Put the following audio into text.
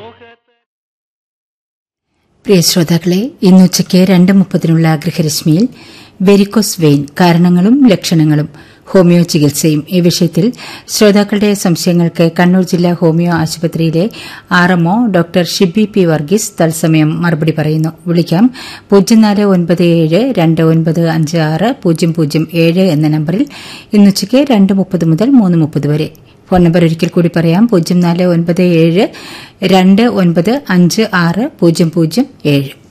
പ്രിയ ശ്രോതാക്കളെ ഇന്ന് ഉച്ചയ്ക്ക് രണ്ട് മുപ്പതിനുള്ള ഗൃഹരശ്മിയിൽ വെരിക്കോസ് വെയിൻ കാരണങ്ങളും ലക്ഷണങ്ങളും ഹോമിയോ ചികിത്സയും ഈ വിഷയത്തിൽ ശ്രോതാക്കളുടെ സംശയങ്ങൾക്ക് കണ്ണൂർ ജില്ലാ ഹോമിയോ ആശുപത്രിയിലെ RMO doctor Shibi P Varghese തത്സമയം മറുപടി പറയുന്നു വിളിക്കാം പൂജ്യം നാല് ഒൻപത് ഏഴ് രണ്ട് ഒൻപത് അഞ്ച് ആറ് പൂജ്യം പൂജ്യം ഏഴ് എന്ന നമ്പറിൽ ഇന്നുച്ചയ്ക്ക് രണ്ട് മുപ്പത് മുതൽ മൂന്ന് മുപ്പത് വരെ ഫോൺ നമ്പർ ഒരിക്കൽ കൂടി പറയാം പൂജ്യം നാല് ഒൻപത് ഏഴ് രണ്ട് ഒൻപത് അഞ്ച് ആറ് പൂജ്യം പൂജ്യം ഏഴ്